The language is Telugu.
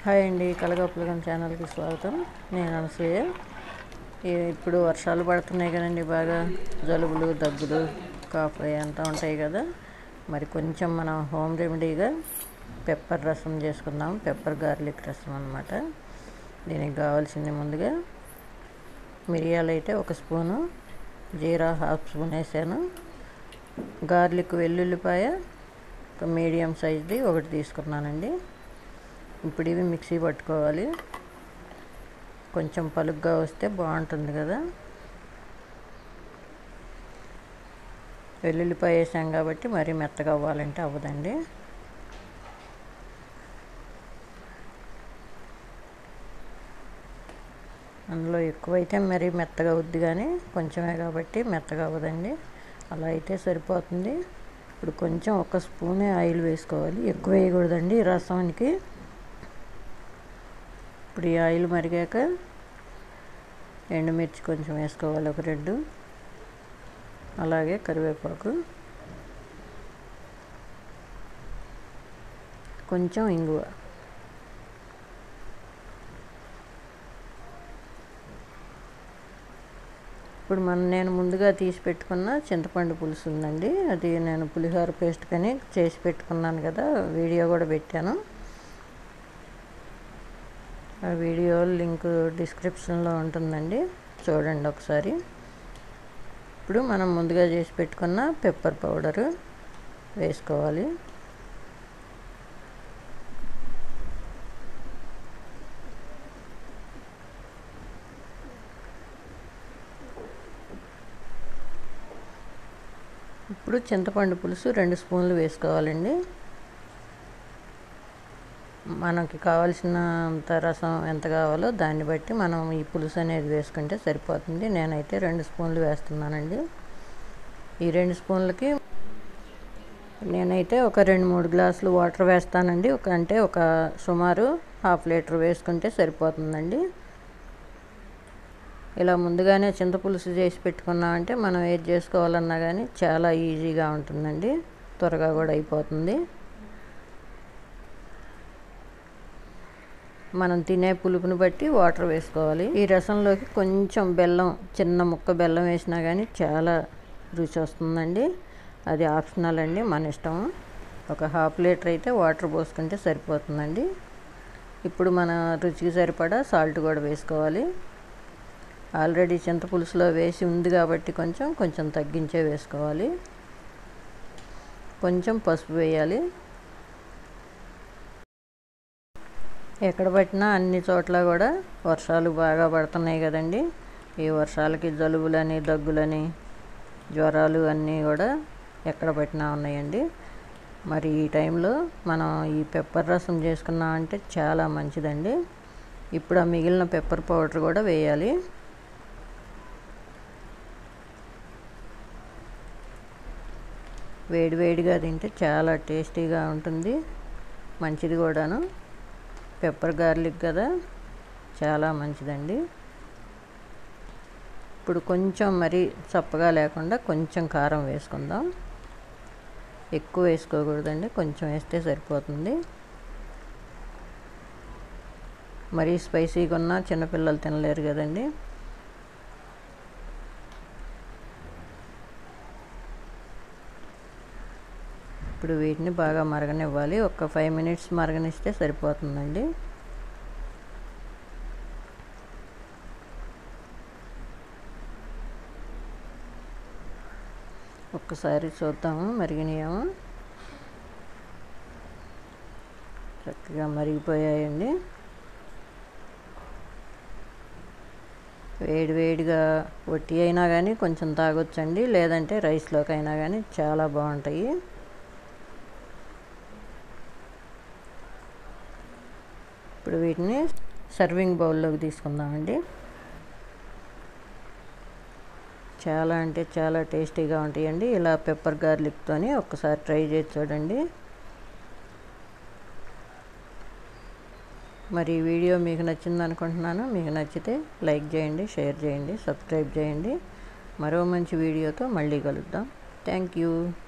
హాయ్ అండి కలగపులగం ఛానల్కి స్వాగతం నేను అనసూయ ఈ- ఇప్పుడు వర్షాలు పడుతున్నాయి కదండి బాగా జలుబులు దగ్గులు కాఫ్ అంతా ఉంటాయి కదా మరి కొంచెం మనం హోమ్ రెమెడీగా పెప్పర్ రసం చేసుకుందాం పెప్పర్ గార్లిక్ రసం అన్నమాట దీనికి కావాల్సింది ముందుగా మిరియాలు అయితే ఒక స్పూను జీరా హాఫ్ స్పూన్ వేసాను గార్లిక్ వెల్లుల్లిపాయ ఒక మీడియం సైజ్ది ఒకటి తీసుకున్నానండి ఇప్పుడు ఇవి మిక్సీ పట్టుకోవాలి కొంచెం పలుగ్గా వస్తే బాగుంటుంది కదా వెల్లుల్లిపాయ వేసాం కాబట్టి మరీ మెత్తగా అవ్వాలంటే అవ్వదండి అందులో ఎక్కువైతే మరీ మెత్తగా అవుద్ది కానీ కొంచెమే కాబట్టి మెత్తగా అవ్వదండి అలా అయితే సరిపోతుంది ఇప్పుడు కొంచెం ఒక స్పూనే ఆయిల్ వేసుకోవాలి ఎక్కువ వేయకూడదండి ఈ రసానికి ఇప్పుడు ఈ ఆయిల్ మరిగాక ఎండుమిర్చి కొంచెం వేసుకోవాలి ఒక రెండు అలాగే కరివేపాకు కొంచెం ఇంగువ ఇప్పుడు మన నేను ముందుగా తీసి పెట్టుకున్న చింతపండు పులుసు ఉందండి అది నేను పులిహోర పేస్ట్ కని చేసి పెట్టుకున్నాను కదా వీడియో కూడా పెట్టాను ఆ వీడియో లింక్ డిస్క్రిప్షన్లో ఉంటుందండి చూడండి ఒకసారి ఇప్పుడు మనం ముందుగా చేసి పెట్టుకున్న పెప్పర్ పౌడరు వేసుకోవాలి ఇప్పుడు చింతపండు పులుసు రెండు స్పూన్లు వేసుకోవాలండి మనకి కావాల్సినంత రసం ఎంత కావాలో దాన్ని బట్టి మనం ఈ పులుసు అనేది వేసుకుంటే సరిపోతుంది నేనైతే రెండు స్పూన్లు వేస్తున్నానండి ఈ రెండు స్పూన్లకి నేనైతే ఒక రెండు మూడు గ్లాసులు వాటర్ వేస్తానండి ఒక అంటే ఒక సుమారు హాఫ్ లీటర్ వేసుకుంటే సరిపోతుందండి ఇలా ముందుగానే చింతపులుసు చేసి పెట్టుకున్నామంటే మనం ఏది చేసుకోవాలన్నా కానీ చాలా ఈజీగా ఉంటుందండి త్వరగా కూడా అయిపోతుంది మనం తినే పులుపుని బట్టి వాటర్ వేసుకోవాలి ఈ రసంలోకి కొంచెం బెల్లం చిన్న ముక్క బెల్లం వేసినా కానీ చాలా రుచి వస్తుందండి అది ఆప్షనల్ అండి మన ఇష్టం ఒక హాఫ్ లీటర్ అయితే వాటర్ పోసుకుంటే సరిపోతుందండి ఇప్పుడు మన రుచికి సరిపడా సాల్ట్ కూడా వేసుకోవాలి ఆల్రెడీ చింతపులుసులో వేసి ఉంది కాబట్టి కొంచెం కొంచెం తగ్గించే వేసుకోవాలి కొంచెం పసుపు వేయాలి ఎక్కడ పట్టినా అన్ని చోట్ల కూడా వర్షాలు బాగా పడుతున్నాయి కదండి ఈ వర్షాలకి జలుబులని దగ్గులని జ్వరాలు అన్నీ కూడా ఎక్కడ పట్టినా ఉన్నాయండి మరి ఈ టైంలో మనం ఈ పెప్పర్ రసం చేసుకున్నామంటే చాలా మంచిదండి ఇప్పుడు ఆ మిగిలిన పెప్పర్ పౌడర్ కూడా వేయాలి వేడివేడిగా తింటే చాలా టేస్టీగా ఉంటుంది మంచిది కూడాను పెప్పర్ గార్లిక్ కదా చాలా మంచిదండి ఇప్పుడు కొంచెం మరి చప్పగా లేకుండా కొంచెం కారం వేసుకుందాం ఎక్కువ వేసుకోకూడదండి కొంచెం వేస్తే సరిపోతుంది మరీ స్పైసీగా ఉన్నా చిన్నపిల్లలు తినలేరు కదండి ఇప్పుడు వీటిని బాగా మరగనివ్వాలి ఒక ఫైవ్ మినిట్స్ మరగనిస్తే సరిపోతుందండి ఒక్కసారి చూద్దాము మరిగినాయేమో చక్కగా మరిగిపోయాయండి వేడి వేడిగా వట్టి అయినా కానీ కొంచెం తాగొచ్చండి లేదంటే రైస్లోకి అయినా కానీ చాలా బాగుంటాయి ఇప్పుడు వీటిని సర్వింగ్ బౌల్లోకి తీసుకుందామండి చాలా అంటే చాలా టేస్టీగా ఉంటాయండి ఇలా పెప్పర్ గార్లిక్తోని ఒక్కసారి ట్రై చేసి చూడండి మరి ఈ వీడియో మీకు నచ్చింది అనుకుంటున్నాను మీకు నచ్చితే లైక్ చేయండి షేర్ చేయండి సబ్స్క్రైబ్ చేయండి మరో మంచి వీడియోతో మళ్ళీ కలుద్దాం థ్యాంక్ యూ